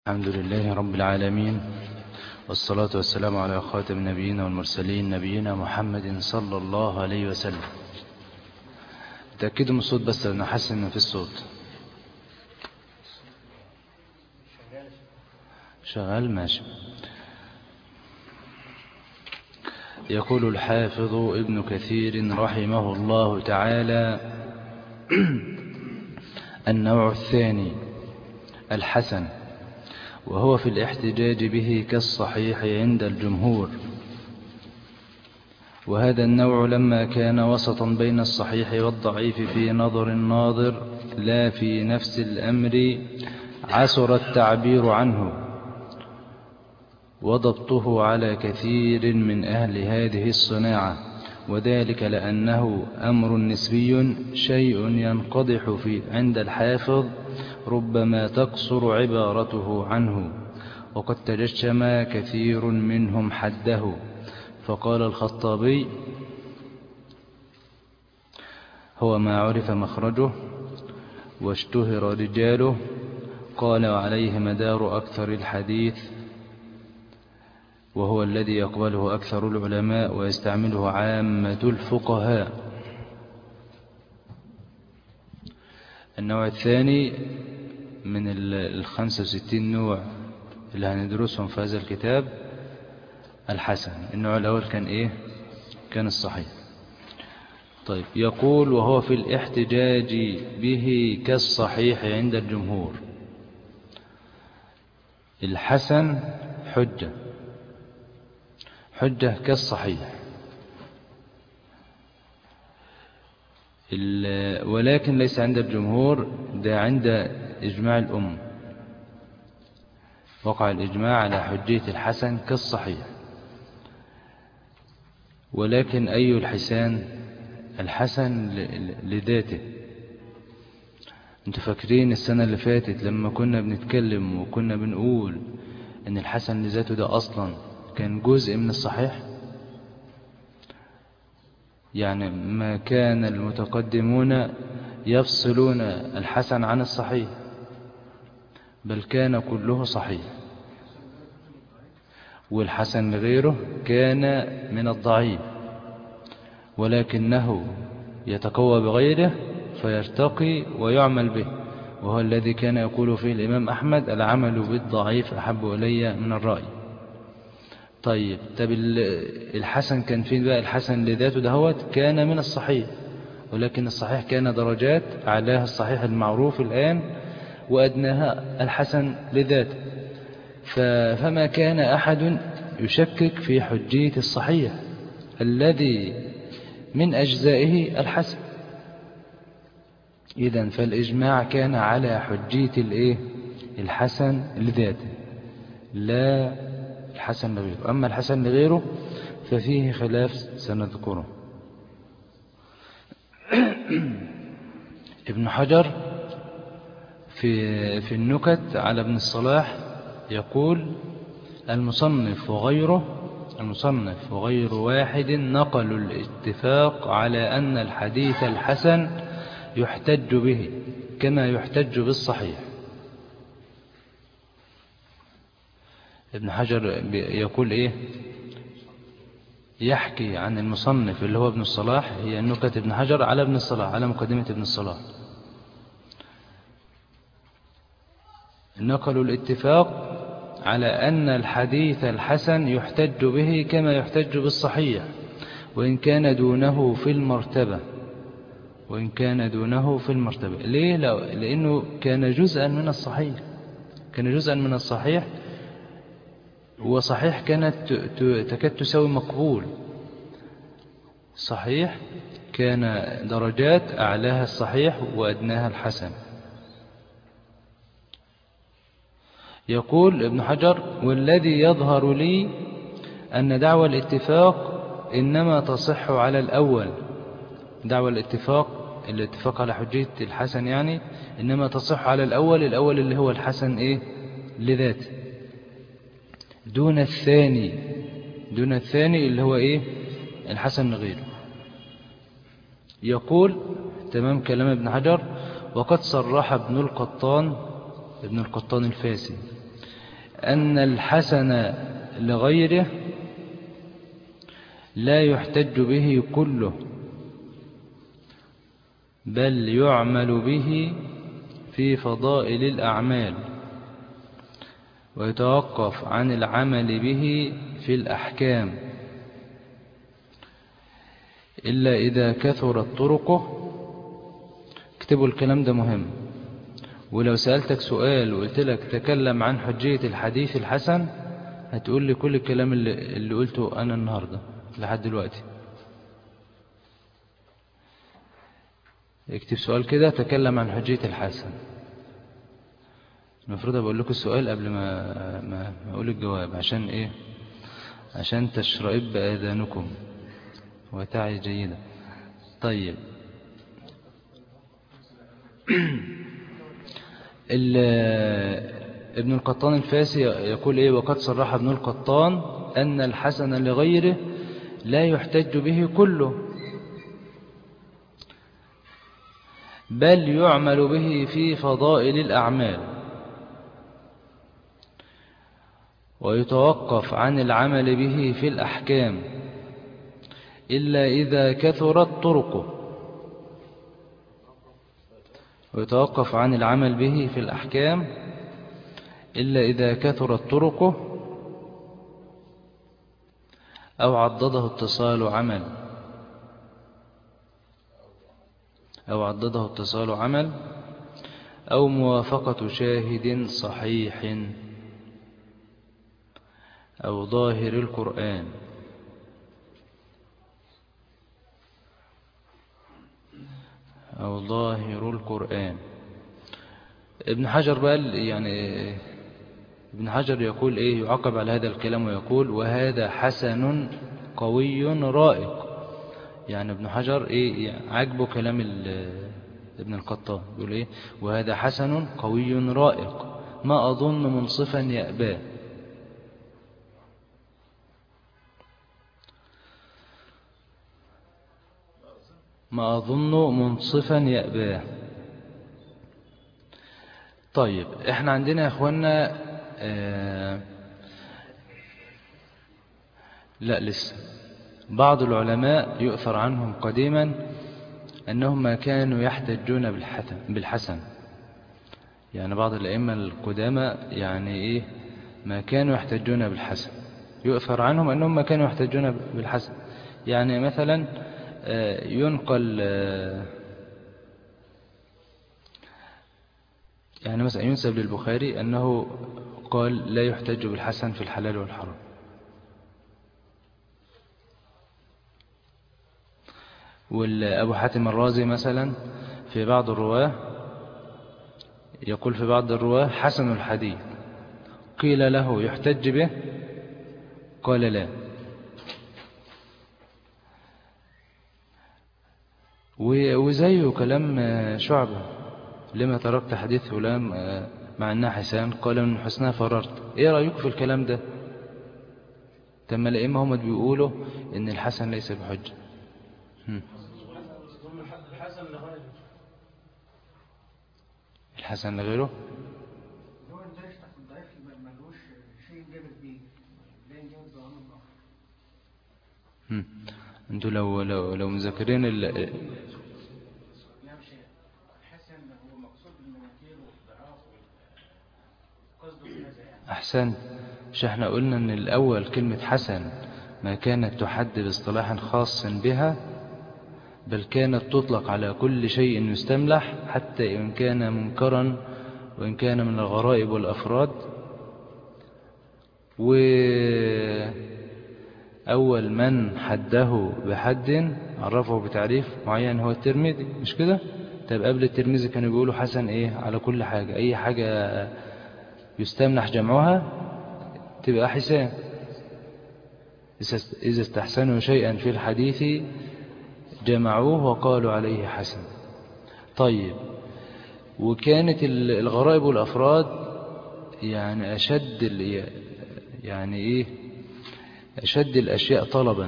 الحمد لله رب العالمين والصلاة والسلام على خاتم النبيين والمرسلين نبينا محمد صلى الله عليه وسلم تأكدوا من الصوت بس أنا حاسس إن في الصوت شغال ماشي يقول الحافظ ابن كثير رحمه الله تعالى النوع الثاني الحسن وهو في الاحتجاج به كالصحيح عند الجمهور وهذا النوع لما كان وسطا بين الصحيح والضعيف في نظر الناظر لا في نفس الأمر عسر التعبير عنه وضبطه على كثير من أهل هذه الصناعة وذلك لأنه أمر نسبي شيء ينقضح في عند الحافظ ربما تقصر عبارته عنه وقد تجشم كثير منهم حده فقال الخطابي هو ما عرف مخرجه واشتهر رجاله قال وعليه مدار أكثر الحديث وهو الذي يقبله أكثر العلماء ويستعمله عامة الفقهاء النوع الثاني من الخمسة وستين نوع اللي هندرسهم في هذا الكتاب الحسن النوع الأول كان إيه كان الصحيح طيب يقول وهو في الاحتجاج به كالصحيح عند الجمهور الحسن حجة حجة كالصحيح ولكن ليس عند الجمهور ده عند إجماع الأم وقع الإجماع على حجية الحسن كالصحيح ولكن أي الحسان الحسن لذاته انتوا فاكرين السنة اللي فاتت لما كنا بنتكلم وكنا بنقول ان الحسن لذاته ده أصلا كان جزء من الصحيح يعني ما كان المتقدمون يفصلون الحسن عن الصحيح بل كان كله صحيح والحسن لغيره كان من الضعيف ولكنه يتقوى بغيره فيرتقي ويعمل به وهو الذي كان يقول فيه الإمام أحمد العمل بالضعيف أحب إلي من الرأي طيب طب الحسن كان فين بقى الحسن لذاته دهوت كان من الصحيح ولكن الصحيح كان درجات أعلاها الصحيح المعروف الآن وأدناها الحسن لذاته فما كان أحد يشكك في حجية الصحيح الذي من أجزائه الحسن إذا فالإجماع كان على حجية الإيه الحسن لذاته لا الحسن لغيره أما الحسن لغيره ففيه خلاف سنذكره ابن حجر في في النكت على ابن الصلاح يقول المصنف وغيره المصنف وغير واحد نقلوا الاتفاق على أن الحديث الحسن يحتج به كما يحتج بالصحيح ابن حجر يقول ايه يحكي عن المصنف اللي هو ابن الصلاح هي نكت ابن حجر على ابن الصلاح على مقدمة ابن الصلاح نقلوا الاتفاق على أن الحديث الحسن يحتج به كما يحتج بالصحيح وإن كان دونه في المرتبة وإن كان دونه في المرتبة ليه؟ لأنه كان جزءا من الصحيح كان جزءا من الصحيح وصحيح كانت تكاد تساوي مقبول صحيح كان درجات أعلاها الصحيح وأدناها الحسن يقول ابن حجر والذي يظهر لي أن دعوى الاتفاق إنما تصح على الأول دعوى الاتفاق الاتفاق على حجية الحسن يعني إنما تصح على الأول الأول اللي هو الحسن إيه لذاته دون الثاني دون الثاني اللي هو إيه الحسن لغيره يقول تمام كلام ابن حجر وقد صرح ابن القطان ابن القطان الفاسي أن الحسن لغيره لا يحتج به كله بل يعمل به في فضائل الأعمال ويتوقف عن العمل به في الأحكام إلا إذا كثرت طرقه اكتبوا الكلام ده مهم ولو سألتك سؤال وقلت لك تكلم عن حجية الحديث الحسن هتقول لي كل الكلام اللي, اللي قلته أنا النهاردة لحد دلوقتي اكتب سؤال كده تكلم عن حجية الحسن المفروض أقول لكم السؤال قبل ما, ما, ما أقول الجواب عشان إيه عشان تشرئب آذانكم وتعي جيدا طيب ابن القطان الفاسي يقول إيه وقد صرح ابن القطان أن الحسن لغيره لا يحتج به كله بل يعمل به في فضائل الأعمال ويتوقف عن العمل به في الأحكام إلا إذا كثرت طرقه ويتوقف عن العمل به في الأحكام إلا إذا كثرت طرقه أو عضده اتصال عمل أو عضده اتصال عمل أو موافقة شاهد صحيح أو ظاهر القرآن أو ظاهر القرآن ابن حجر بقى يعني ابن حجر يقول إيه يعقب على هذا الكلام ويقول وهذا حسن قوي رائق يعني ابن حجر إيه يعني عجبه كلام ابن القطان يقول إيه وهذا حسن قوي رائق ما أظن منصفا يأباه ما أظن منصفا يأباه طيب احنا عندنا يا اخوانا آه لا لسه بعض العلماء يؤثر عنهم قديما أنهم ما كانوا يحتجون بالحسن يعني بعض الأئمة القدامى يعني إيه ما كانوا يحتجون بالحسن يؤثر عنهم أنهم ما كانوا يحتجون بالحسن يعني مثلا ينقل يعني مثلا ينسب للبخاري أنه قال لا يحتج بالحسن في الحلال والحرام والأبو حاتم الرازي مثلا في بعض الرواه يقول في بعض الرواه حسن الحديث قيل له يحتج به قال لا وزيه كلام شعبة لما تركت حديث فلان مع أنها حسان قال من حسنها فررت ايه رأيك في الكلام ده تم الأئمة هم بيقولوا ان الحسن ليس بحجة الحسن لغيره انتوا لو لو لو مذاكرين ال أحسن مش احنا قلنا ان الأول كلمة حسن ما كانت تحد باصطلاح خاص بها بل كانت تطلق على كل شيء يستملح حتى إن كان منكرا وإن كان من الغرائب والأفراد وأول من حده بحد عرفه بتعريف معين هو الترمذي مش كده طب قبل الترمذي كانوا بيقولوا حسن ايه على كل حاجة اي حاجة يستمنح جمعها تبقى حسان إذا استحسنوا شيئا في الحديث جمعوه وقالوا عليه حسن طيب وكانت الغرائب والأفراد يعني أشد يعني إيه أشد الأشياء طلبا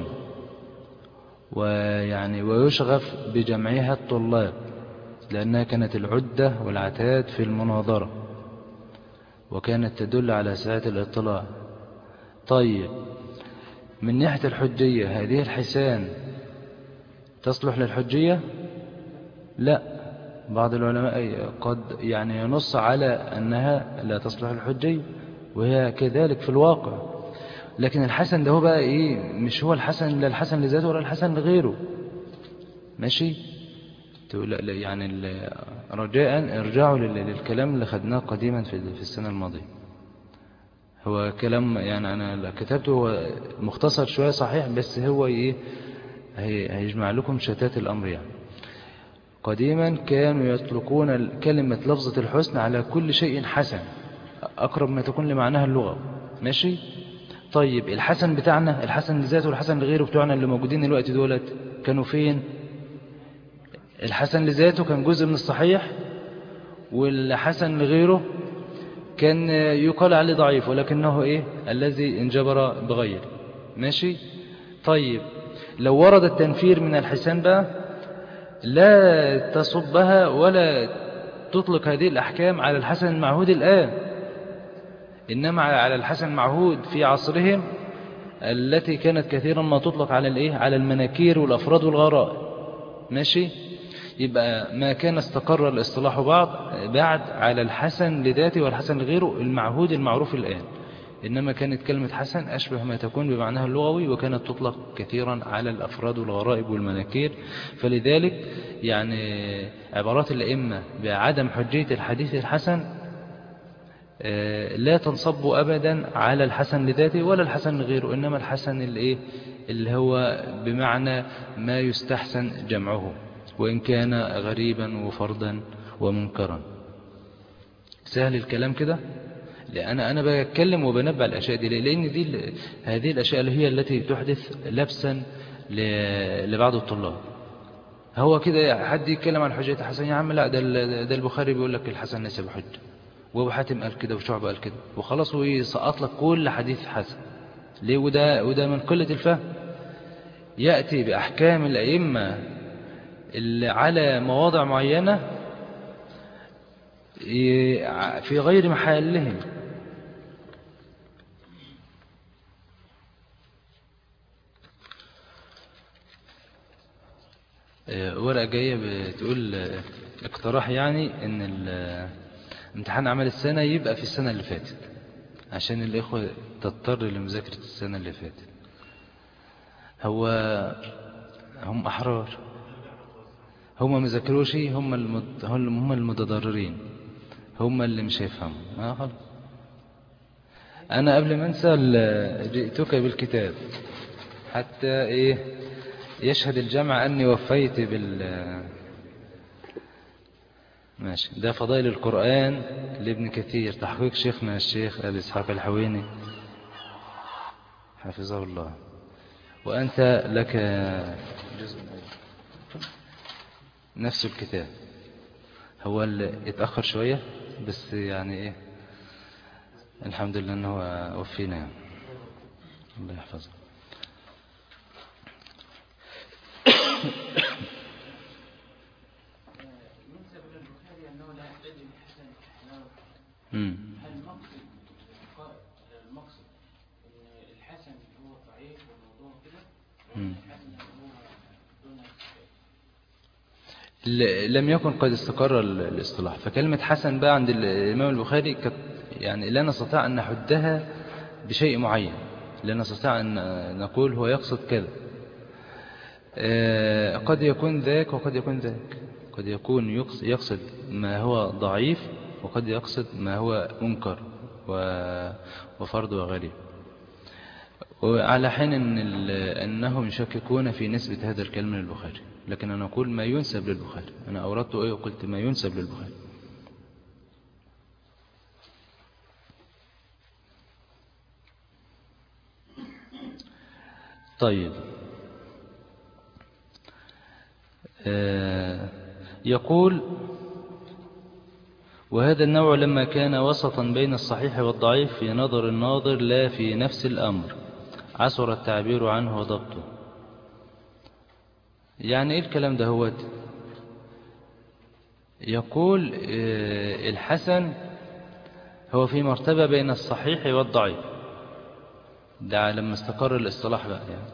ويعني ويشغف بجمعها الطلاب لأنها كانت العدة والعتاد في المناظرة وكانت تدل على سعة الاطلاع طيب من ناحية الحجية هذه الحسان تصلح للحجية لا بعض العلماء قد يعني ينص على أنها لا تصلح للحجية وهي كذلك في الواقع لكن الحسن ده هو بقى إيه مش هو الحسن لا الحسن لذاته ولا الحسن لغيره ماشي تقول لا يعني رجاء ارجعوا للكلام اللي خدناه قديما في السنة الماضية هو كلام يعني أنا كتبته هو مختصر شوية صحيح بس هو إيه هيجمع لكم شتات الأمر يعني قديما كانوا يطلقون كلمة لفظة الحسن على كل شيء حسن أقرب ما تكون لمعناها اللغة ماشي طيب الحسن بتاعنا الحسن لذاته والحسن لغيره بتوعنا اللي موجودين الوقت دولت كانوا فين الحسن لذاته كان جزء من الصحيح والحسن لغيره كان يقال عليه ضعيف ولكنه إيه الذي انجبر بغير ماشي طيب لو ورد التنفير من الحسان بقى لا تصبها ولا تطلق هذه الأحكام على الحسن المعهود الآن إنما على الحسن المعهود في عصرهم التي كانت كثيرا ما تطلق على الإيه على المناكير والأفراد والغراء ماشي يبقى ما كان استقر الاصطلاح بعض بعد على الحسن لذاته والحسن لغيره المعهود المعروف الآن إنما كانت كلمة حسن أشبه ما تكون بمعناها اللغوي وكانت تطلق كثيرا على الأفراد والغرائب والمناكير فلذلك يعني عبارات الأئمة بعدم حجية الحديث الحسن لا تنصب أبدا على الحسن لذاته ولا الحسن لغيره إنما الحسن اللي, اللي هو بمعنى ما يستحسن جمعه وإن كان غريبا وفردا ومنكرا سهل الكلام كده لأن أنا بتكلم وبنبع الأشياء دي لأن دي هذه الأشياء اللي هي التي تحدث لبسا لبعض الطلاب هو كده حد يتكلم عن حجة الحسن يا عم لا ده, ده البخاري بيقول لك الحسن ليس بحج وابو حاتم قال كده وشعب قال كده وخلاص هو يسقط لك كل حديث حسن ليه وده, وده من قلة الفهم يأتي بأحكام الأئمة اللي على مواضع معينة في غير محلهم ورقة جاية بتقول اقتراح يعني ان امتحان عمل السنة يبقى في السنة اللي فاتت عشان الإخوة تضطر لمذاكرة السنة اللي فاتت هو هم أحرار هم ما ذاكروش هم المد... هم المتضررين هم اللي مش هيفهموا آه خلاص أنا قبل ما أنسى جئتك بالكتاب حتى إيه يشهد الجمع أني وفيت بال ماشي ده فضائل القرآن لابن كثير تحقيق شيخنا الشيخ أبي إسحاق الحويني حفظه الله وأنت لك جزء نفس الكتاب هو اللي اتأخر شوية بس يعني ايه الحمد لله انه وفينا الله يحفظه امم هل المقصد المقصد الحسن هو ضعيف والموضوع كده مم. الحسن هو دون ل- لم يكن قد استقر ال- الاصطلاح فكلمة حسن بقى عند الإمام البخاري كانت يعني لا نستطيع أن نحدها بشيء معين لا نستطيع أن نقول هو يقصد كذا آه، قد يكون ذاك وقد يكون ذاك قد يكون يقص- يقصد ما هو ضعيف وقد يقصد ما هو منكر و- وفرد وغريب وعلى حين أن ال- أنهم يشككون في نسبة هذا الكلام للبخاري لكن أنا أقول ما ينسب للبخاري أنا أوردت إيه وقلت ما ينسب للبخاري طيب آه، يقول وهذا النوع لما كان وسطا بين الصحيح والضعيف في نظر الناظر لا في نفس الأمر عسر التعبير عنه وضبطه يعني ايه الكلام ده هو يقول آه، الحسن هو في مرتبة بين الصحيح والضعيف ده لما استقر الاصطلاح بقى يعني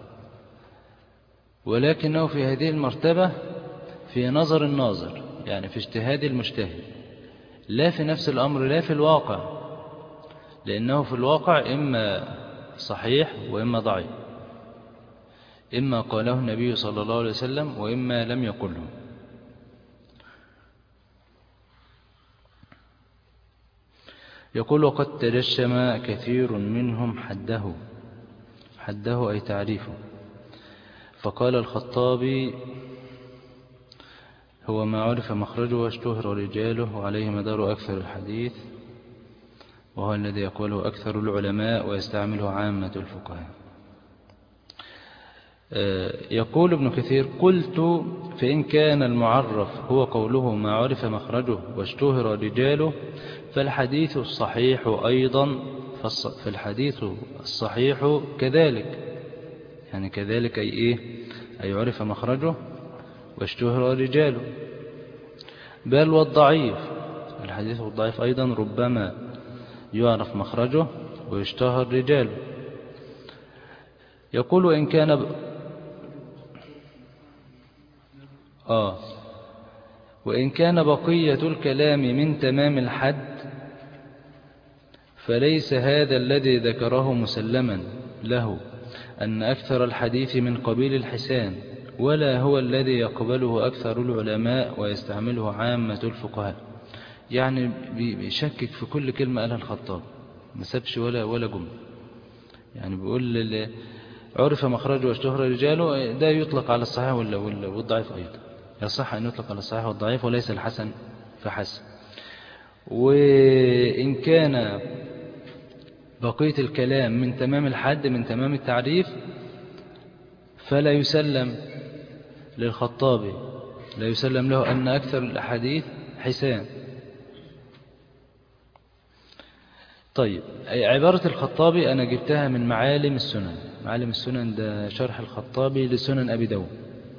ولكنه في هذه المرتبة في نظر الناظر يعني في اجتهاد المجتهد لا في نفس الأمر لا في الواقع لأنه في الواقع إما صحيح وإما ضعيف إما قاله النبي صلى الله عليه وسلم وإما لم يقله يقول وقد تجشم كثير منهم حده حده أي تعريفه فقال الخطابي هو ما عرف مخرجه واشتهر رجاله وعليه مدار أكثر الحديث وهو الذي يقوله أكثر العلماء ويستعمله عامة الفقهاء يقول ابن كثير قلت فإن كان المعرف هو قوله ما عرف مخرجه واشتهر رجاله فالحديث الصحيح أيضا فالحديث الصحيح كذلك يعني كذلك أي إيه أي عرف مخرجه واشتهر رجاله بل والضعيف الحديث الضعيف أيضا ربما يعرف مخرجه ويشتهر رجاله يقول إن كان ب... آه وإن كان بقية الكلام من تمام الحد فليس هذا الذي ذكره مسلما له أن أكثر الحديث من قبيل الحسان ولا هو الذي يقبله أكثر العلماء ويستعمله عامة الفقهاء يعني بيشكك في كل كلمة قالها الخطاب ما سابش ولا ولا جملة يعني بيقول عرف مخرجه واشتهر رجاله ده يطلق على الصحيح والضعيف أيضا يصح أن يطلق على الصحيح والضعيف وليس الحسن فحسن وإن كان بقية الكلام من تمام الحد من تمام التعريف فلا يسلم للخطابي لا يسلم له أن أكثر الأحاديث حسان طيب عبارة الخطابي أنا جبتها من معالم السنن معالم السنن ده شرح الخطابي لسنن أبي داود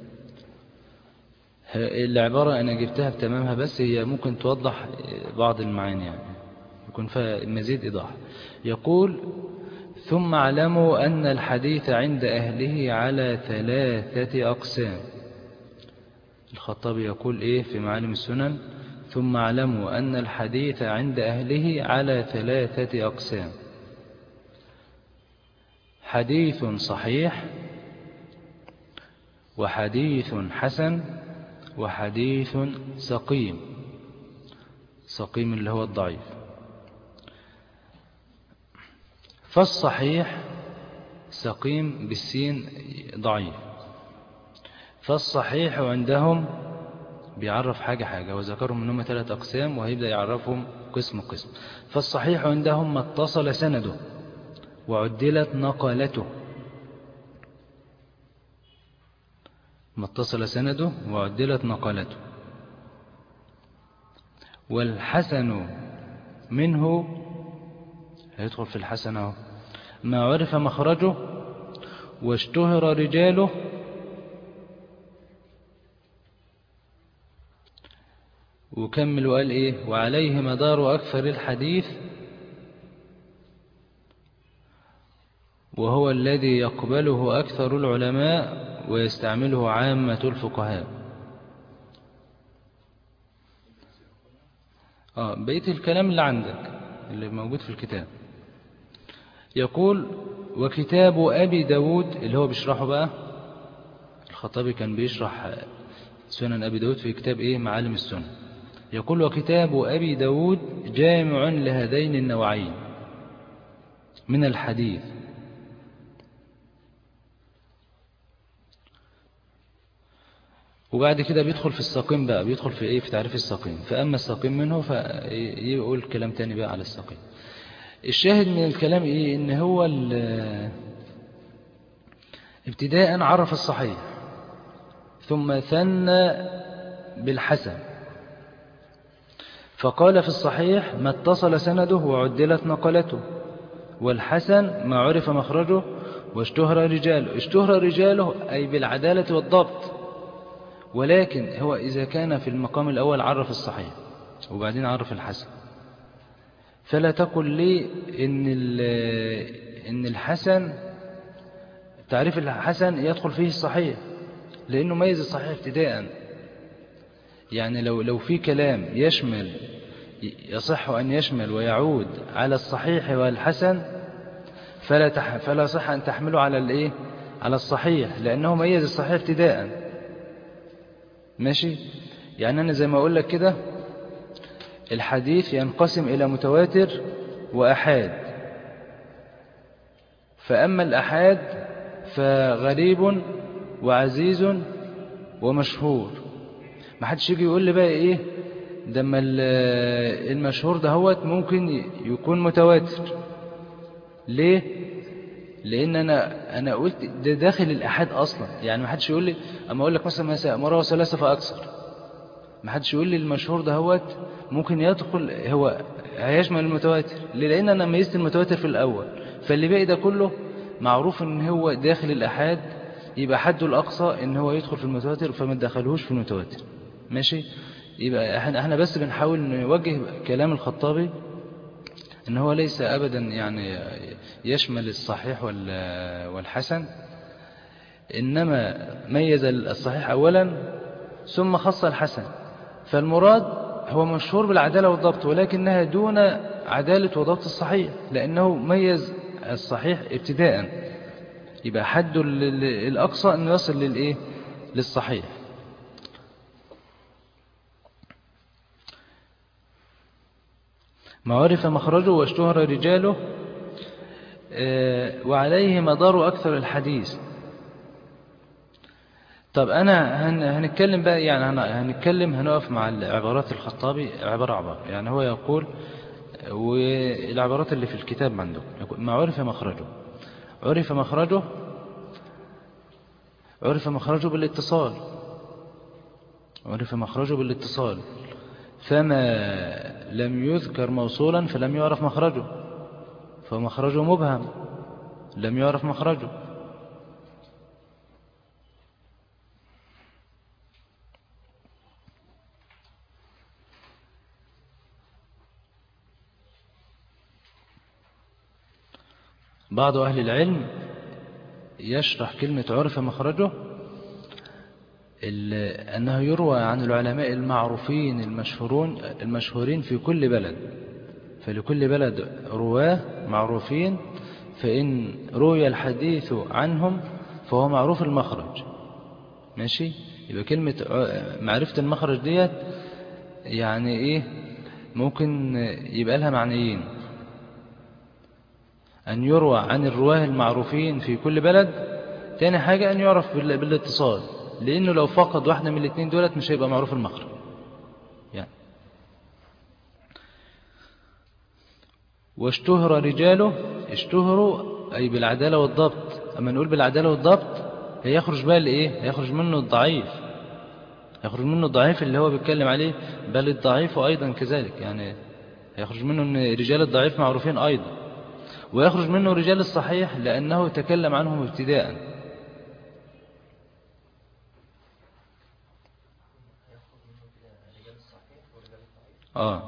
العبارة أنا جبتها بتمامها بس هي ممكن توضح بعض المعاني يعني يكون فيها مزيد إيضاح يقول ثم اعلموا أن الحديث عند أهله على ثلاثة أقسام الخطابي يقول إيه في معالم السنن ثم اعلموا أن الحديث عند أهله على ثلاثة أقسام حديث صحيح وحديث حسن وحديث سقيم سقيم اللي هو الضعيف فالصحيح سقيم بالسين ضعيف فالصحيح عندهم بيعرف حاجة حاجة وذكرهم أنهم ثلاث أقسام وهيبدأ يعرفهم قسم قسم فالصحيح عندهم ما اتصل سنده وعدلت نقلته ما اتصل سنده وعدلت نقلته والحسن منه هيدخل في الحسن اهو ما عرف مخرجه واشتهر رجاله وكمل وقال ايه وعليه مدار اكثر الحديث وهو الذي يقبله اكثر العلماء ويستعمله عامة الفقهاء آه بقية الكلام اللي عندك اللي موجود في الكتاب يقول وكتاب أبي داود اللي هو بيشرحه بقى الخطابي كان بيشرح سنن أبي داود في كتاب إيه معالم السنن يقول وكتاب أبي داود جامع لهذين النوعين من الحديث وبعد كده بيدخل في الساقين بقى بيدخل في ايه في تعريف الساقين فأما الساقين منه فيقول كلام تاني بقى على الساقين الشاهد من الكلام ايه ان هو ابتداء عرف الصحيح ثم ثنى بالحسن فقال في الصحيح ما اتصل سنده وعدلت نقلته والحسن ما عرف مخرجه واشتهر رجاله اشتهر رجاله أي بالعدالة والضبط ولكن هو إذا كان في المقام الأول عرف الصحيح وبعدين عرف الحسن فلا تقل لي إن إن الحسن تعريف الحسن يدخل فيه الصحيح لأنه ميز الصحيح ابتداء يعني لو لو في كلام يشمل يصح أن يشمل ويعود على الصحيح والحسن فلا تح فلا صح أن تحمله على الإيه على الصحيح لأنه ميز الصحيح ابتداء ماشي يعني أنا زي ما أقول لك كده الحديث ينقسم إلى متواتر وأحاد فأما الأحاد فغريب وعزيز ومشهور ما حدش يجي يقول لي بقى إيه ده ما المشهور ده هو ممكن يكون متواتر ليه لان انا انا قلت ده داخل الاحاد اصلا يعني ما حدش يقول لي اما اقول لك مثلا مساء مره وثلاثه فاكثر ما حدش يقول لي المشهور ده هو ممكن يدخل هو هيشمل المتواتر ليه لان انا ميزت المتواتر في الاول فاللي باقي ده كله معروف ان هو داخل الاحاد يبقى حده الاقصى ان هو يدخل في المتواتر فما تدخلهوش في المتواتر ماشي يبقى احنا بس بنحاول نوجه كلام الخطابي ان هو ليس ابدا يعني يشمل الصحيح والحسن انما ميز الصحيح اولا ثم خص الحسن فالمراد هو مشهور بالعدالة والضبط ولكنها دون عدالة وضبط الصحيح لأنه ميز الصحيح ابتداء يبقى حد الأقصى أنه يصل للإيه للصحيح ما عرف مخرجه واشتهر رجاله وعليه مدار أكثر الحديث طب أنا هنتكلم بقى يعني هنتكلم هنقف مع العبارات الخطابي عبارة عبارة يعني هو يقول والعبارات اللي في الكتاب عنده ما عرف مخرجه عرف مخرجه عرف مخرجه بالاتصال عرف مخرجه بالاتصال فما لم يذكر موصولا فلم يعرف مخرجه فمخرجه مبهم لم يعرف مخرجه بعض أهل العلم يشرح كلمة عرف مخرجه أنه يروى عن العلماء المعروفين المشهورون المشهورين في كل بلد فلكل بلد رواه معروفين فإن روي الحديث عنهم فهو معروف المخرج ماشي يبقى كلمة معرفة المخرج ديت يعني إيه ممكن يبقى لها معنيين أن يروى عن الرواه المعروفين في كل بلد تاني حاجة أن يعرف بالاتصال لأنه لو فقد واحدة من الاثنين دولت مش هيبقى معروف المخرج يعني واشتهر رجاله اشتهروا أي بالعدالة والضبط أما نقول بالعدالة والضبط هيخرج بقى لإيه هيخرج منه الضعيف يخرج منه الضعيف اللي هو بيتكلم عليه بل الضعيف أيضا كذلك يعني هيخرج منه أن رجال الضعيف معروفين أيضا ويخرج منه رجال الصحيح لأنه تكلم عنهم ابتداء آه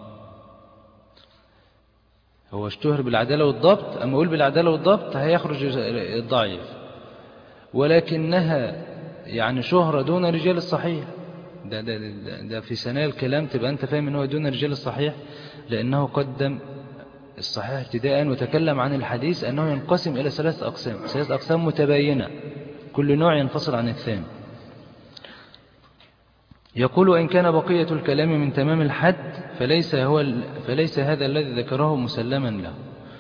هو اشتهر بالعدالة والضبط أما أقول بالعدالة والضبط هيخرج الضعيف ولكنها يعني شهرة دون رجال الصحيح ده, ده, ده, ده في سنة الكلام تبقى أنت فاهم أنه دون رجال الصحيح لأنه قدم الصحيح ابتداء وتكلم عن الحديث أنه ينقسم إلى ثلاث أقسام ثلاث أقسام متباينة كل نوع ينفصل عن الثاني يقول إن كان بقية الكلام من تمام الحد فليس, هو فليس هذا الذي ذكره مسلما له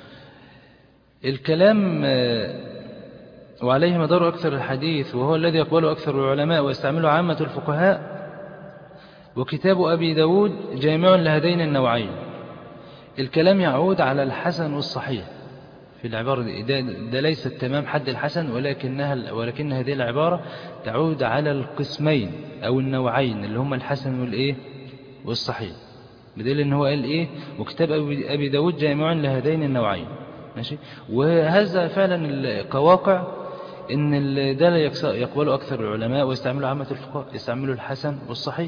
الكلام وعليه مدار أكثر الحديث وهو الذي يقبله أكثر العلماء ويستعمله عامة الفقهاء وكتاب أبي داود جامع لهذين النوعين الكلام يعود على الحسن والصحيح في العبارة دي ده, ده ليس التمام حد الحسن ولكنها ولكن هذه العبارة تعود على القسمين أو النوعين اللي هما الحسن والإيه والصحيح بدليل إن هو قال إيه وكتاب أبي داود جامع لهذين النوعين ماشي وهذا فعلا كواقع إن ده لا يقبله أكثر العلماء ويستعملوا عامة الفقهاء يستعملوا الحسن والصحيح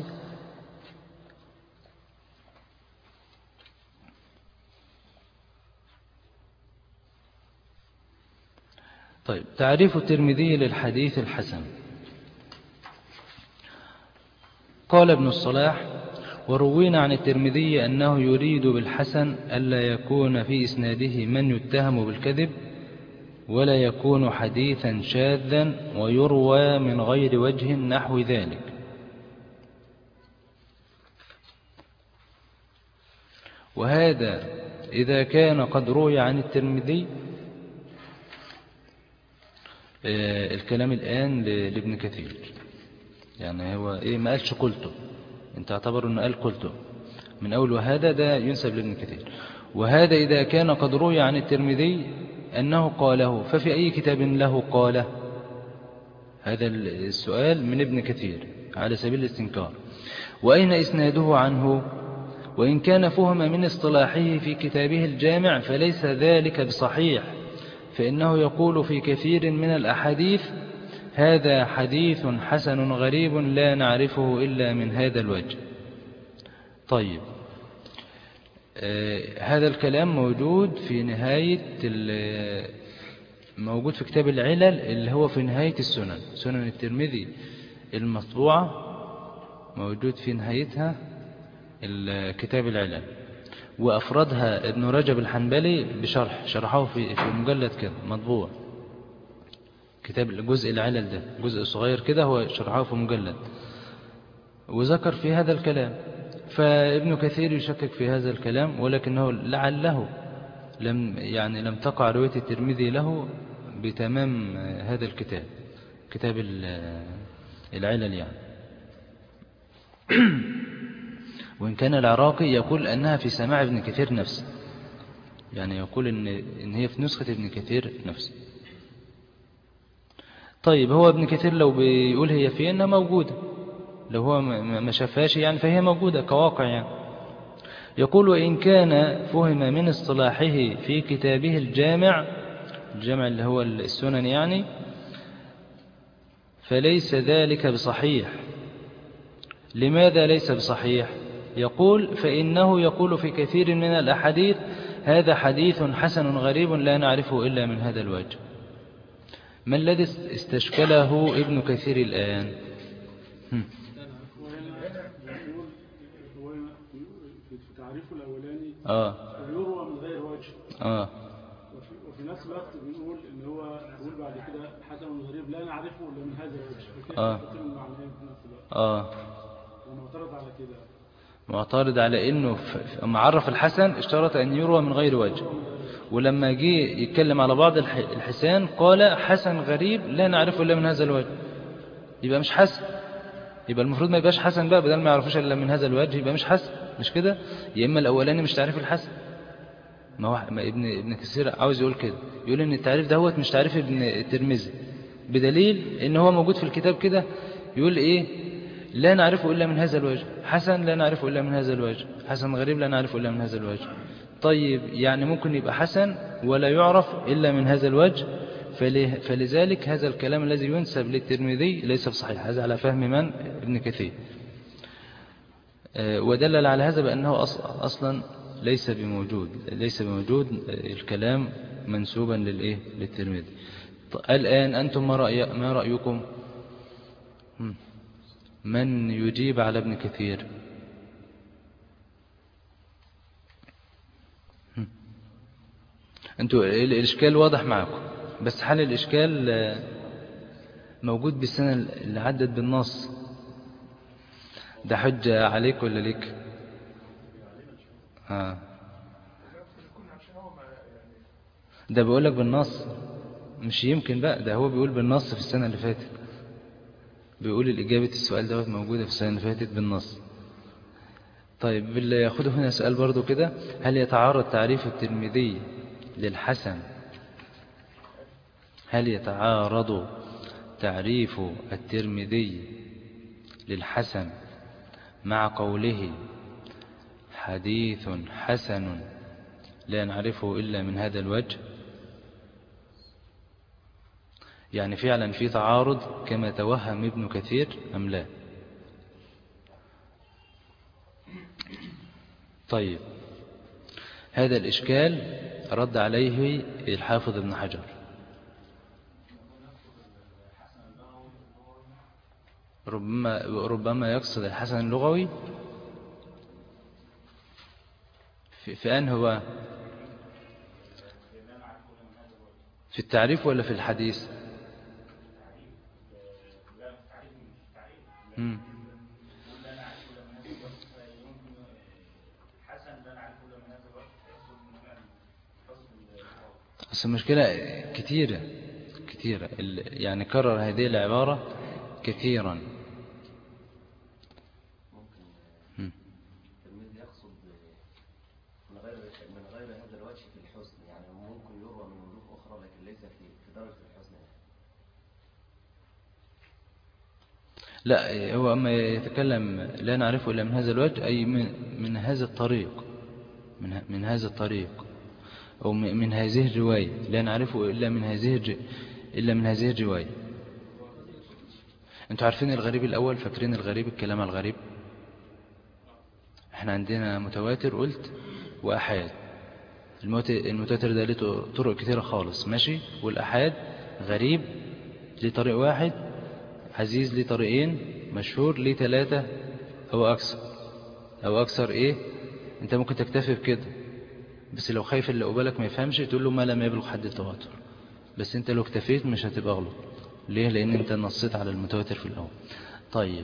طيب تعريف الترمذي للحديث الحسن قال ابن الصلاح وروينا عن الترمذي أنه يريد بالحسن ألا يكون في إسناده من يتهم بالكذب ولا يكون حديثا شاذا ويروى من غير وجه نحو ذلك وهذا إذا كان قد روي عن الترمذي آه، الكلام الآن ل- لابن كثير يعني هو إيه ما قالش قلته انت اعتبر انه قال قلته من أول وهذا ده ينسب لابن كثير وهذا إذا كان قد روي عن الترمذي أنه قاله ففي أي كتاب له قاله هذا السؤال من ابن كثير على سبيل الاستنكار وأين إسناده عنه وإن كان فهم من اصطلاحه في كتابه الجامع فليس ذلك بصحيح فإنه يقول في كثير من الأحاديث هذا حديث حسن غريب لا نعرفه إلا من هذا الوجه طيب آه هذا الكلام موجود في نهاية ال- موجود في كتاب العلل اللي هو في نهاية السنن سنن الترمذي المطبوعة موجود في نهايتها ال- كتاب العلل وأفردها ابن رجب الحنبلي بشرح شرحه في في مجلد كده مطبوع كتاب الجزء العلل ده جزء صغير كده هو شرحه في مجلد وذكر في هذا الكلام فابن كثير يشكك في هذا الكلام ولكنه لعله لم يعني لم تقع رواية الترمذي له بتمام هذا الكتاب كتاب ال- العلل يعني وإن كان العراقي يقول أنها في سماع ابن كثير نفسه يعني يقول إن, إن هي في نسخة ابن كثير نفسه طيب هو ابن كثير لو بيقول هي فين موجودة لو هو ما- ما ما شافهاش يعني فهي موجودة كواقع يعني يقول وإن كان فهم من اصطلاحه في كتابه الجامع الجامع اللي هو السنن يعني فليس ذلك بصحيح لماذا ليس بصحيح يقول فإنه يقول في كثير من الأحاديث هذا حديث حسن غريب لا نعرفه إلا من هذا الوجه ما الذي استشكله ابن كثير الآن هم. بيقول هو في في تعريفه الأولاني آه يروى من غير وجه آه وفي, وفي نفس الوقت بنقول إن هو بيقول بعد كده حسن غريب لا نعرفه إلا من هذا الوجه فكيف آه. يتم المعنيين في نفس الوقت آه ومعترض على كده معترض على انه ف- ف- لما عرف الحسن اشترط ان يروى من غير وجه ولما جه يتكلم على بعض الح- الحسان قال حسن غريب لا نعرفه الا من هذا الوجه يبقى مش حسن يبقى المفروض ما يبقاش حسن بقى بدل ما يعرفوش الا من هذا الوجه يبقى مش حسن مش كده يا اما الاولاني مش تعريف الحسن ما هو ما ابن ابن كثير عاوز يقول كده يقول ان التعريف ده هو مش تعريف ابن الترمذي بدليل ان هو موجود في الكتاب كده يقول ايه لا نعرفه الا من هذا الوجه حسن لا نعرفه الا من هذا الوجه حسن غريب لا نعرفه الا من هذا الوجه طيب يعني ممكن يبقى حسن ولا يعرف الا من هذا الوجه فله- فلذلك هذا الكلام الذي ينسب للترمذي ليس بصحيح هذا على فهم من ابن كثير آه، ودلل على هذا بأنه أص- أصلا ليس بموجود ليس بموجود آه، الكلام منسوبا للإيه للترمذي ط- الآن أنتم ما, رأي ما رأيكم هم. من يجيب على ابن كثير هم. أنتوا ال- الإشكال واضح معكم بس حل الإشكال آه، موجود بالسنة اللي عدت بالنص ده حجة عليك ولا ليك ها ده بيقولك بالنص مش يمكن بقى ده هو بيقول بالنص في السنة اللي فاتت بيقول الإجابة السؤال دوت موجودة في السنة اللي فاتت بالنص طيب اللي ياخده هنا سؤال برضو كده هل يتعارض تعريف الترمذي للحسن هل يتعارض تعريف الترمذي للحسن مع قوله حديث حسن لا نعرفه إلا من هذا الوجه يعني فعلا في تعارض كما توهم ابن كثير أم لا طيب هذا الإشكال رد عليه الحافظ ابن حجر ربما ربما يقصد الحسن اللغوي في, في أنه هو في التعريف ولا في الحديث مم. بس المشكلة كثيرة كثيرة ال- يعني كرر هذه العبارة كثيرا مم. التلميذ يقصد من غير من غير هذا الوجه في الحسن يعني ممكن يروى من وجوه أخرى لكن ليس في في درجة الحسن يعني. لا هو أما يتكلم لا نعرفه إلا من هذا الوجه أي من, من هذا الطريق من, ه- من هذا الطريق أو م- من هذه الرواية لا نعرفه إلا من هذه الر- إلا من هذه الرواية أنتوا عارفين الغريب الأول فاكرين الغريب الكلام على الغريب احنا عندنا متواتر قلت وأحاد الموت- المتواتر ده له طرق كتيرة خالص ماشي والأحاد غريب ليه طريق واحد عزيز ليه طريقين مشهور ليه ثلاثة أو أكثر أو أكثر إيه أنت ممكن تكتفي بكده بس لو خايف اللي قبالك ما يفهمش تقول له ما لم يبلغ حد التواتر بس أنت لو اكتفيت مش هتبقى غلط ليه لأن أنت نصيت على المتواتر في الأول طيب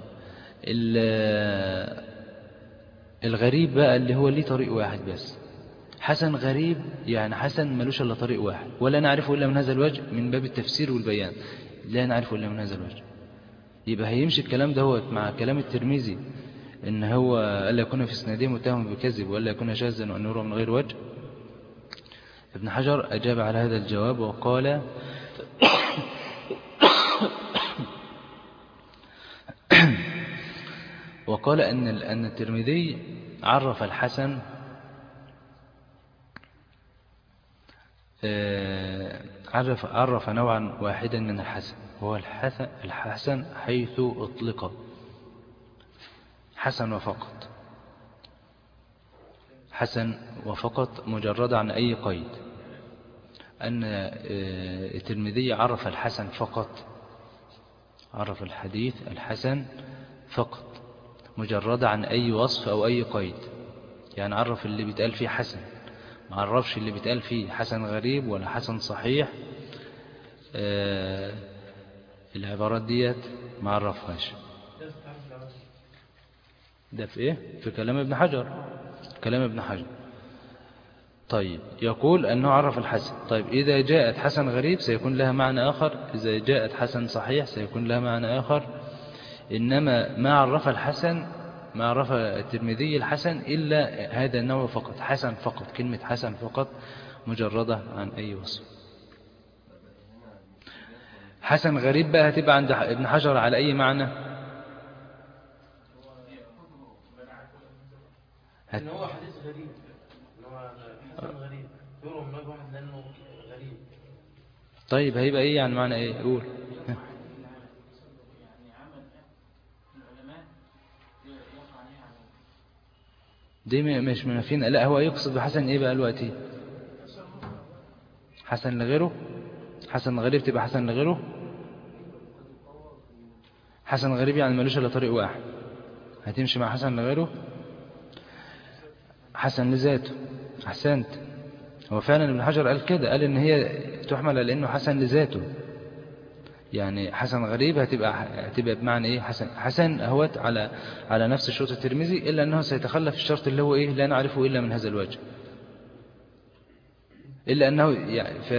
ال- الغريب بقى اللي هو ليه طريق واحد بس حسن غريب يعني حسن ملوش إلا طريق واحد ولا نعرفه إلا من هذا الوجه من باب التفسير والبيان لا نعرفه إلا من هذا الوجه يبقى هيمشي الكلام دهوت مع كلام الترمذي ان هو الا يكون في اسناده متهم بكذب والا يكون شاذا وان يروى من غير وجه ابن حجر اجاب على هذا الجواب وقال وقال ان ان الترمذي عرف الحسن آه، عرف عرف نوعا واحدا من الحسن هو الحسن الحسن حيث أطلق حسن وفقط حسن وفقط مجرد عن أي قيد أن آه، الترمذي عرف الحسن فقط عرف الحديث الحسن فقط مجرد عن أي وصف أو أي قيد يعني عرف اللي بيتقال فيه حسن ما عرفش اللي بيتقال فيه حسن غريب ولا حسن صحيح آه العبارات ديت ما عرفهاش ده في ايه في كلام ابن حجر كلام ابن حجر طيب يقول أنه عرف الحسن طيب إذا جاءت حسن غريب سيكون لها معنى آخر إذا جاءت حسن صحيح سيكون لها معنى آخر إنما ما عرف الحسن ما عرف الترمذي الحسن إلا هذا النوع فقط حسن فقط كلمة حسن فقط مجردة عن أي وصف حسن غريب بقى هتبقى عند ابن حجر على أي معنى ان هو حديث غريب ان هو حسن غريب يروى من وجه واحد لانه غريب طيب هيبقى إيه يعني معنى إيه قول يعني عمل العلماء يقع عليه على دي م- مش منافين لا هو يقصد بحسن إيه بقى دلوقتي حسن لغيره حسن غريب تبقى حسن لغيره حسن غريب يعني ملوش إلا طريق واحد هتمشي مع حسن لغيره حسن لذاته أحسنت هو فعلا ابن حجر قال كده قال إن هي تحمل على إنه حسن لذاته يعني حسن غريب هتبقى هتبقى بمعنى ايه حسن حسن اهوت على على نفس الشرط الترمذي الا انه سيتخلف الشرط اللي هو ايه لا نعرفه الا من هذا الوجه الا انه يعني ف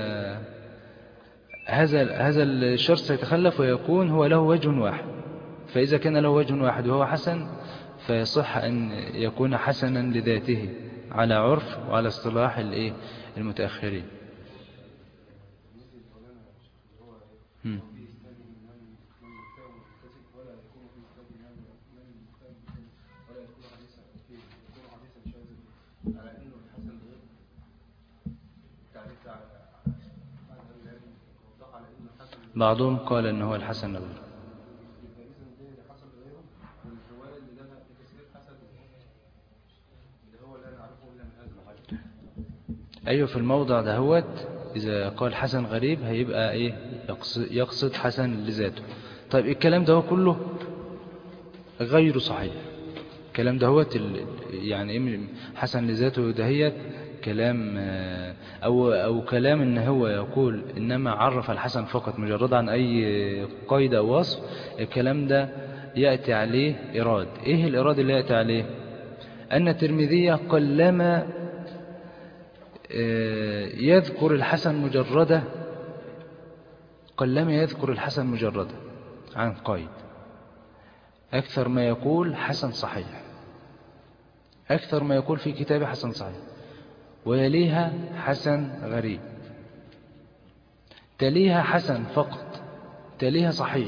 هذا هذا الشرط سيتخلف ويكون هو له وجه واحد فاذا كان له وجه واحد وهو حسن فيصح ان يكون حسنا لذاته على عرف وعلى اصطلاح الايه المتاخرين هم. بعضهم قال ان هو الحسن لغيره ايوه في الموضع دهوت اذا قال حسن غريب هيبقى ايه يقصد, يقصد حسن لذاته طيب الكلام ده هو كله غير صحيح الكلام ده هو يعني إيه حسن لذاته دهيت كلام آه، أو, أو كلام إن هو يقول إنما عرف الحسن فقط مجرد عن أي قيد أو وصف الكلام ده يأتي عليه إراد إيه الإراد اللي يأتي عليه أن الترمذية قلما آه، يذكر الحسن مجردة قلما يذكر الحسن مجردة عن قيد أكثر ما يقول حسن صحيح أكثر ما يقول في كتاب حسن صحيح ويليها حسن غريب تليها حسن فقط تليها صحيح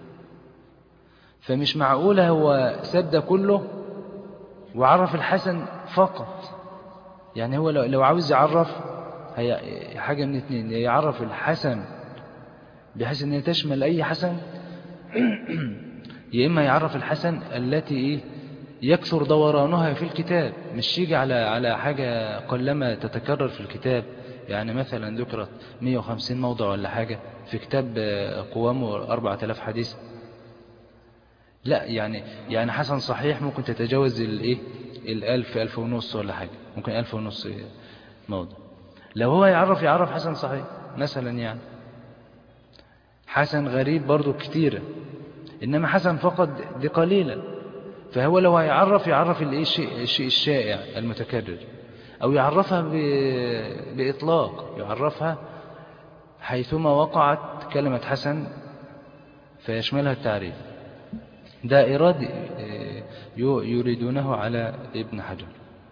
فمش معقولة هو سد كله وعرف الحسن فقط يعني هو لو عاوز يعرف هي حاجة من اتنين يعرف الحسن بحيث ان تشمل اي حسن يا اما يعرف الحسن التي ايه يكثر دورانها في الكتاب مش يجي على على حاجة قلما تتكرر في الكتاب يعني مثلا ذكرت 150 موضع ولا حاجة في كتاب قوامه 4000 حديث لا يعني يعني حسن صحيح ممكن تتجاوز الايه الألف ألف ونص ولا حاجة ممكن ألف ونص موضع لو هو يعرف يعرف حسن صحيح مثلا يعني حسن غريب برضو كتيرة إنما حسن فقط دي قليلة فهو لو هيعرف يعرف الشيء الشائع المتكرر أو يعرفها بإطلاق يعرفها حيثما وقعت كلمة حسن فيشملها التعريف ده إراد يريدونه على ابن حجر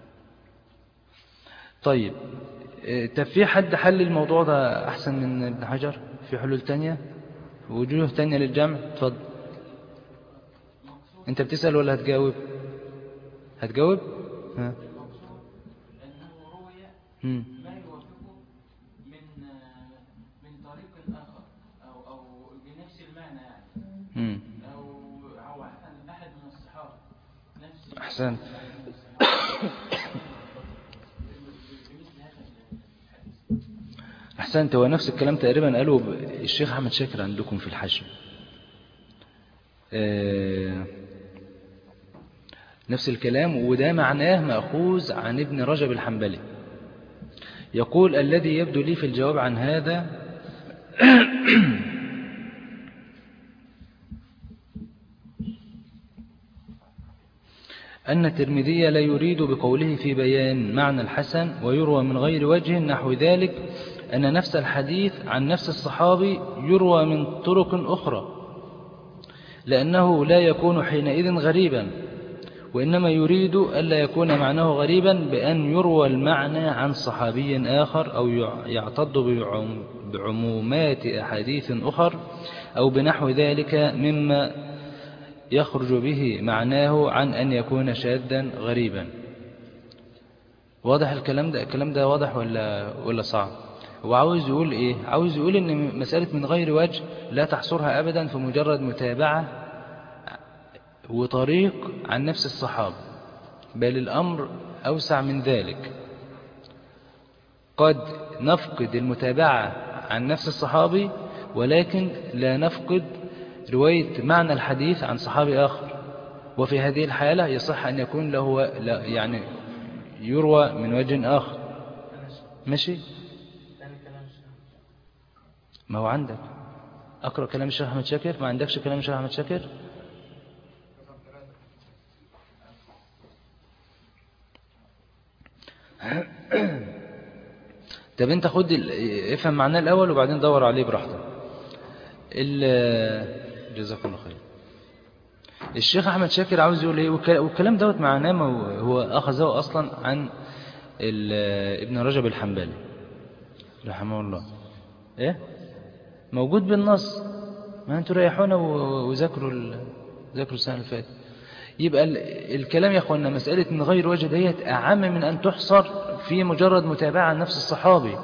طيب طب في حد حل الموضوع ده أحسن من ابن حجر في حلول تانية وجوه تانية للجمع اتفضل انت بتسأل ولا هتجاوب هتجاوب ها أنه روي مم. ما يوافقه من من طريق آخر أو أو بنفس المعنى يعني مم. أو أو عن أحد من الصحابة نفس أحسنت بمثل هذا الحديث أحسنت هو نفس الكلام تقريبا قاله ب- الشيخ أحمد شاكر عندكم في الحشم آه، نفس الكلام وده معناه مأخوذ عن ابن رجب الحنبلي يقول الذي يبدو لي في الجواب عن هذا أن الترمذي لا يريد بقوله في بيان معنى الحسن ويروى من غير وجه نحو ذلك أن نفس الحديث عن نفس الصحابي يروى من طرق أخرى لأنه لا يكون حينئذ غريبا وإنما يريد ألا يكون معناه غريبا بأن يروى المعنى عن صحابي آخر أو يع- يعتض بعم- بعمومات أحاديث أخر أو بنحو ذلك مما يخرج به معناه عن أن يكون شاذا غريبا واضح الكلام ده الكلام ده واضح ولا ولا صعب هو عاوز يقول ايه عاوز يقول ان مسألة من غير وجه لا تحصرها ابدا في مجرد متابعة وطريق عن نفس الصحابة بل الامر اوسع من ذلك قد نفقد المتابعة عن نفس الصحابي ولكن لا نفقد رواية معنى الحديث عن صحابي آخر وفي هذه الحالة يصح أن يكون له لا- يعني يروى من وجه آخر ماشي ثاني كلام الشيخ ما هو عندك أقرأ كلام الشيخ أحمد شاكر ما عندكش كلام الشيخ أحمد شاكر طب انت خد ال- افهم معناه الأول وبعدين دور عليه براحتك ال- جزاك الله خير الشيخ أحمد شاكر عاوز يقول ايه والك- والكلام دوت معناه ما هو- هو أخذه أصلا عن ال- ابن رجب الحنبلي رحمه الله ايه موجود بالنص ما انتوا ريحونا و- وذاكروا ال- ذاكروا السنه اللي فاتت يبقى ال- الكلام يا اخوانا مساله من غير وجه ديت اعم من ان تحصر في مجرد متابعه عن نفس الصحابي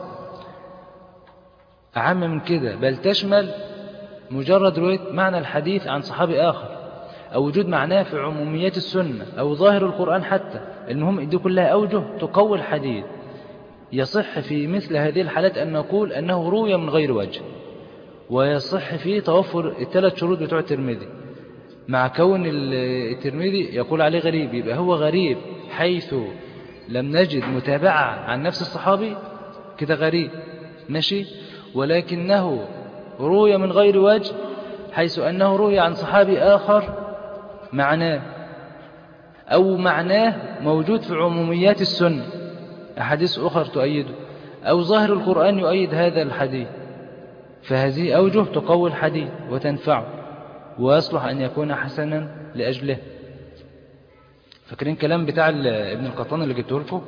اعم من كده بل تشمل مجرد روايه معنى الحديث عن صحابي اخر او وجود معناه في عموميات السنه او ظاهر القران حتى المهم دي كلها اوجه تقوي الحديث يصح في مثل هذه الحالات أن نقول أنه روي من غير وجه ويصح فيه توفر الثلاث شروط بتوع الترمذي مع كون ال- الترمذي يقول عليه غريب يبقى هو غريب حيث لم نجد متابعة عن نفس الصحابي كده غريب ماشي ولكنه روي من غير وجه حيث أنه روي عن صحابي آخر معناه أو معناه موجود في عموميات السنة أحاديث أخرى تؤيده أو ظاهر القرآن يؤيد هذا الحديث فهذه أوجه تقوي الحديث وتنفعه ويصلح أن يكون حسنا لأجله فاكرين كلام بتاع ال- ابن القطان اللي جبته لكم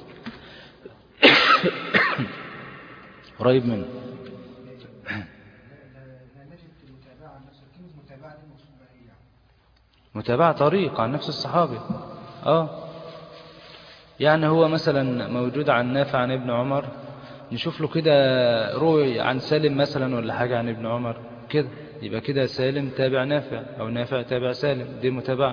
قريب منه لا نجد المتابعة عن نفس كلمة متابعة دي مقصود بها ايه يعني؟ متابعة طريق عن نفس الصحابي اه يعني هو مثلا موجود عن نافع عن ابن عمر نشوف له كده روي عن سالم مثلا ولا حاجة عن ابن عمر كده يبقى كده سالم تابع نافع او نافع تابع سالم دي متابعة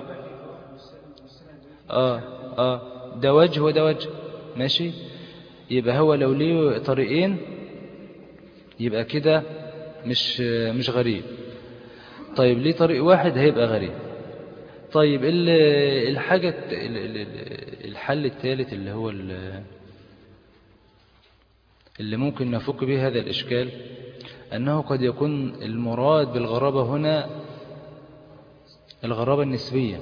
اه اه ده وجه وده وجه ماشي يبقى هو لو ليه طريقين يبقى كده مش مش غريب طيب ليه طريق واحد هيبقى غريب طيب ال- الحاجة الت- ال- ال- ال- الحل الثالث اللي هو ال- اللي ممكن نفك به هذا الإشكال أنه قد يكون المراد بالغرابة هنا الغرابة النسبية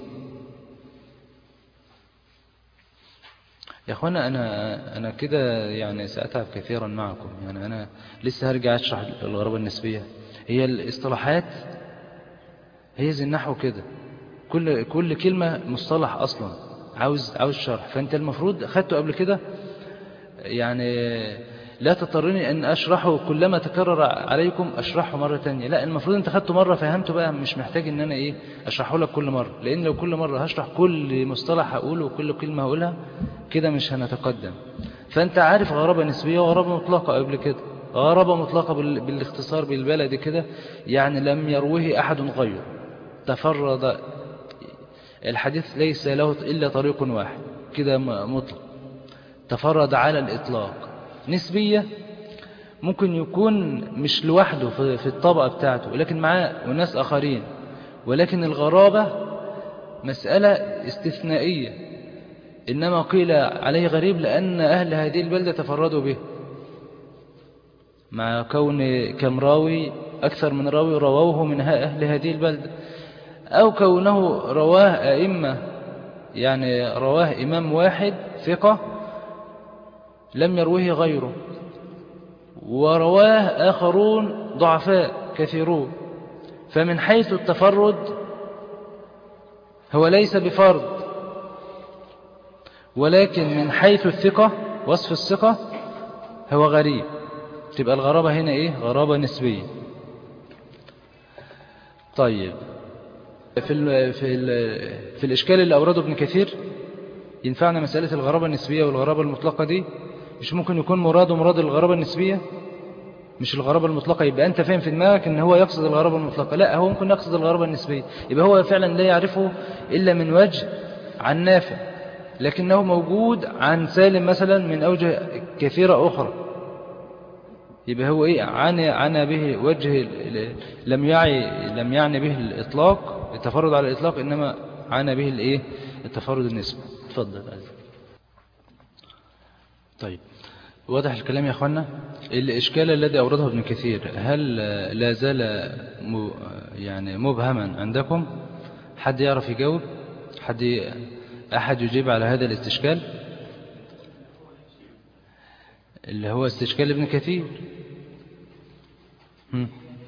يا أخوانا أنا أنا كده يعني سأتعب كثيرا معكم يعني أنا لسه هرجع أشرح الغرابة النسبية هي الاصطلاحات هي زي النحو كده كل كل كلمة مصطلح أصلا عاوز عاوز شرح فأنت المفروض خدته قبل كده يعني لا تضطرني أن أشرحه كلما تكرر عليكم أشرحه مرة تانية لا المفروض أنت خدته مرة فهمته بقى مش محتاج أن أنا إيه أشرحه لك كل مرة لأن لو كل مرة هشرح كل مصطلح هقوله وكل كلمة هقولها كده مش هنتقدم فأنت عارف غرابة نسبية وغرابة مطلقة قبل كده غرابة مطلقة بال- بالاختصار بالبلد كده يعني لم يروه أحد غيره تفرد الحديث ليس له إلا طريق واحد كده م- مطلق تفرد على الإطلاق نسبية ممكن يكون مش لوحده في في الطبقة بتاعته ولكن معاه وناس آخرين ولكن الغرابة مسألة استثنائية إنما قيل عليه غريب لأن أهل هذه البلدة تفردوا به مع كون كم راوي أكثر من راوي رووه من ها- أهل هذه البلدة أو كونه رواه أئمة يعني رواه إمام واحد ثقة لم يروه غيره ورواه آخرون ضعفاء كثيرون فمن حيث التفرد هو ليس بفرد ولكن من حيث الثقة وصف الثقة هو غريب تبقى الغرابة هنا إيه غرابة نسبية طيب في ال في ال في الإشكال اللي أورده ابن كثير ينفعنا مسألة الغرابة النسبية والغرابة المطلقة دي مش ممكن يكون مراده مراد الغرابة النسبية مش الغرابة المطلقة يبقى أنت فاهم في دماغك إن هو يقصد الغرابة المطلقة لا هو ممكن يقصد الغرابة النسبية يبقى هو فعلا لا يعرفه إلا من وجه عن نافع لكنه موجود عن سالم مثلا من أوجه كثيرة أخرى يبقى هو إيه عانى عانى به وجه ال- ال- لم يعي لم يعني به الإطلاق التفرد على الإطلاق إنما عانى به الإيه التفرد النسبي اتفضل عزيزي. طيب واضح الكلام يا أخوانا الإشكال الذي أورده ابن كثير هل لا زال م- يعني مبهما عندكم حد يعرف يجاوب حد أحد يجيب على هذا الاستشكال اللي هو استشكال ابن كثير هم.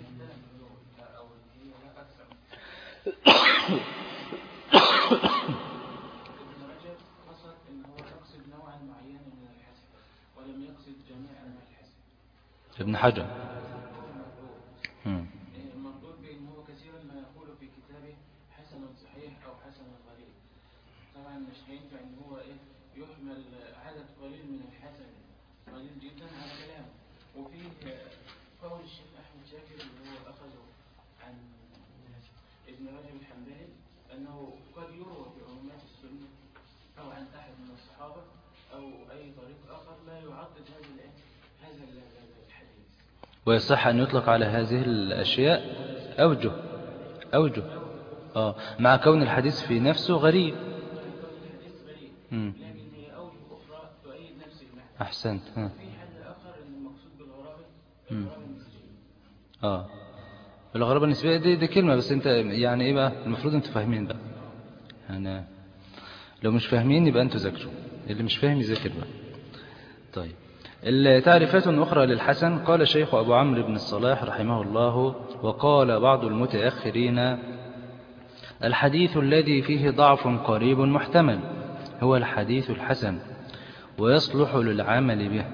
ابن رجب قصد ان هو يقصد نوعا معينا من الحسن ولم يقصد جميع انواع الحسن ابن حجر هم. المردود بان هو كثيرا ما يقول في كتابه حسن صحيح او حسن غريب طبعا مش هينفع ان هو ايه يحمل عدد قليل من الحسن قليل جدا على كلامه وفيه قول الشيخ احمد شاكر اللي هو اخذه عن ابن رجب الحنبلي انه قد يروى في عمومات السنه او عن احد من الصحابه او اي طريق اخر لا يعضد هذا الايه هذا ال- ال- الحديث ويصح أن يطلق على هذه الأشياء أوجه أوجه آه مع كون الحديث في نفسه غريب الحديث غريب مم. لكن هي أوجه أخرى تؤيد نفس المعنى أحسنت ها. في حل آخر أن المقصود بالغرابة مم. الغرابة النسبية آه الغرابة النسبية دي, دي كلمة بس أنت يعني إيه بقى المفروض أنتوا فاهمين بقى يعني لو مش فاهمين يبقى أنتوا ذاكروا اللي مش فاهم يذاكر بقى طيب التعريفات أخرى للحسن قال الشيخ أبو عمرو بن الصلاح رحمه الله وقال بعض المتأخرين الحديث الذي فيه ضعف قريب محتمل هو الحديث الحسن ويصلح للعمل به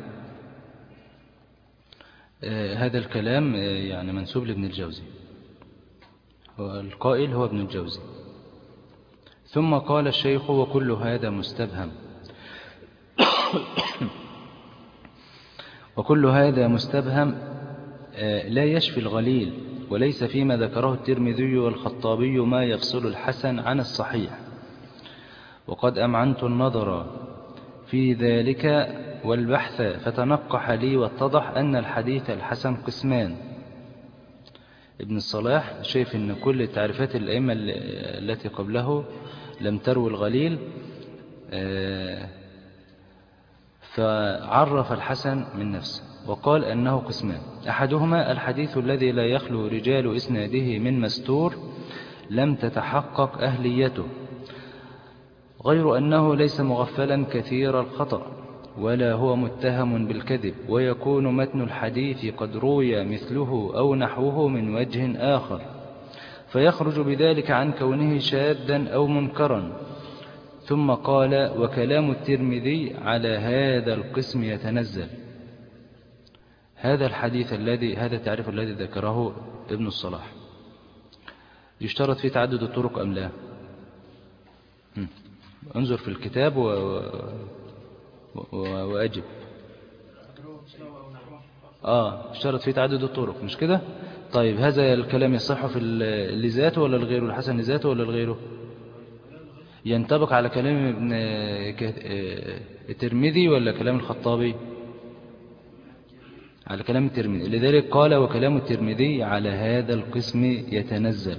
آه، هذا الكلام آه، يعني منسوب لابن الجوزي والقائل هو ابن الجوزي ثم قال الشيخ وكل هذا مستبهم وكل هذا مستبهم آه، لا يشفي الغليل وليس فيما ذكره الترمذي والخطابي ما يفصل الحسن عن الصحيح وقد أمعنت النظر في ذلك والبحث فتنقح لي واتضح أن الحديث الحسن قسمان ابن الصلاح شايف أن كل تعريفات الأئمة ال- التي قبله لم تروي الغليل آه، فعرف الحسن من نفسه وقال أنه قسمان أحدهما الحديث الذي لا يخلو رجال إسناده من مستور لم تتحقق أهليته غير أنه ليس مغفلا كثير الخطأ ولا هو متهم بالكذب ويكون متن الحديث قد روي مثله أو نحوه من وجه آخر فيخرج بذلك عن كونه شاذا أو منكرا ثم قال وكلام الترمذي على هذا القسم يتنزل هذا الحديث الذي هذا التعريف الذي ذكره ابن الصلاح يشترط فيه تعدد الطرق أم لا مم. انظر في الكتاب و... و... وأجب آه اشترط فيه تعدد الطرق مش كده طيب هذا الكلام يصح في ال- لذاته ولا لغيره الحسن لذاته ولا لغيره ينطبق على كلام ابن ك- آه، الترمذي ولا كلام الخطابي على كلام الترمذي لذلك قال وكلام الترمذي على هذا القسم يتنزل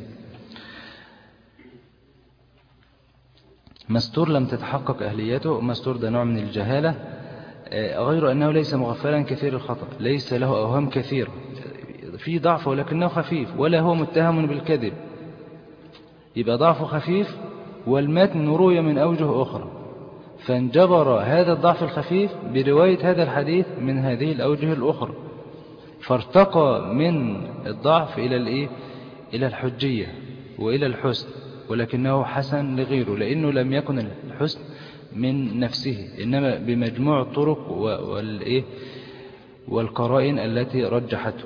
مستور لم تتحقق أهليته مستور ده نوع من الجهالة آه، غير أنه ليس مغفلا كثير الخطأ ليس له أوهام كثيرة في ضعف ولكنه خفيف ولا هو متهم بالكذب يبقى ضعفه خفيف والمتن روي من أوجه أخرى فانجبر هذا الضعف الخفيف برواية هذا الحديث من هذه الأوجه الأخرى فارتقى من الضعف إلى الإيه؟ إلى الحجية وإلى الحسن ولكنه حسن لغيره لأنه لم يكن الحسن من نفسه إنما بمجموع الطرق و- والإيه؟ والقرائن التي رجحته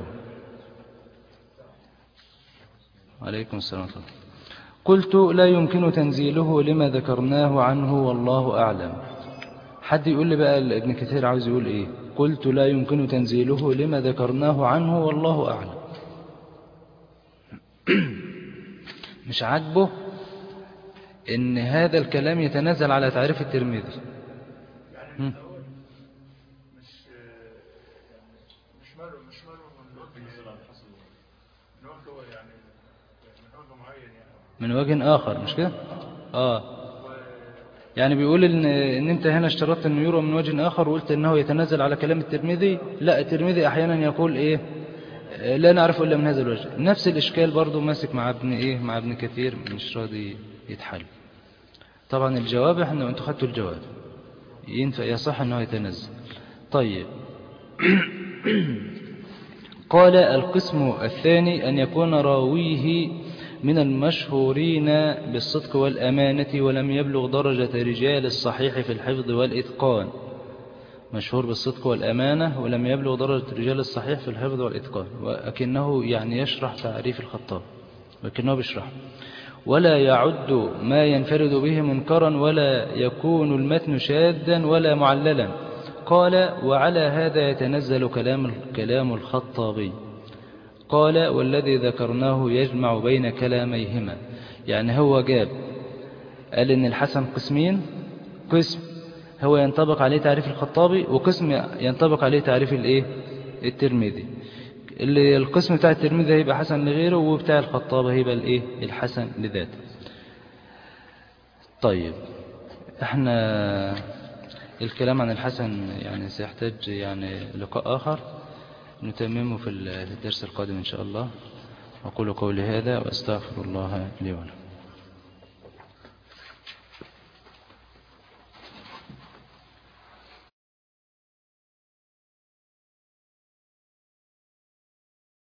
عليكم السلام ورحمة الله. قلت لا يمكن تنزيله لما ذكرناه عنه والله أعلم حد يقول لي بقى ابن كثير عاوز يقول ايه قلت لا يمكن تنزيله لما ذكرناه عنه والله أعلم مش عاجبه ان هذا الكلام يتنزل على تعريف الترمذي هم. مش مش ماله مش ماله من وجه من وجه يعني من وجه معين يعني من وجه آخر مش كده اه يعني بيقول ان ان انت هنا اشترطت انه يروى من وجه اخر وقلت انه يتنزل على كلام الترمذي لا الترمذي احيانا يقول ايه آه، لا نعرف الا من هذا الوجه نفس الاشكال برضو ماسك مع ابن ايه مع ابن كثير مش راضي يتحل طبعا الجواب احنا انتوا خدتوا الجواب ينفع يصح انه يتنزل طيب قال القسم الثاني أن يكون راويه من المشهورين بالصدق والأمانة ولم يبلغ درجة رجال الصحيح في الحفظ والإتقان مشهور بالصدق والأمانة ولم يبلغ درجة رجال الصحيح في الحفظ والإتقان ولكنه يعني يشرح تعريف الخطاب لكنه بيشرح ولا يعد ما ينفرد به منكرا ولا يكون المتن شاذا ولا معللا قال وعلى هذا يتنزل كلام كلام الخطابي قال والذي ذكرناه يجمع بين كلاميهما يعني هو جاب قال إن الحسن قسمين قسم هو ينطبق عليه تعريف الخطابي وقسم ينطبق عليه تعريف الايه الترمذي اللي القسم بتاع الترمذي هيبقى حسن لغيره وبتاع الخطاب هيبقى الايه الحسن لذاته طيب احنا الكلام عن الحسن يعني سيحتاج يعني لقاء آخر نتممه في الدرس القادم إن شاء الله أقول قولي هذا وأستغفر الله لي ولكم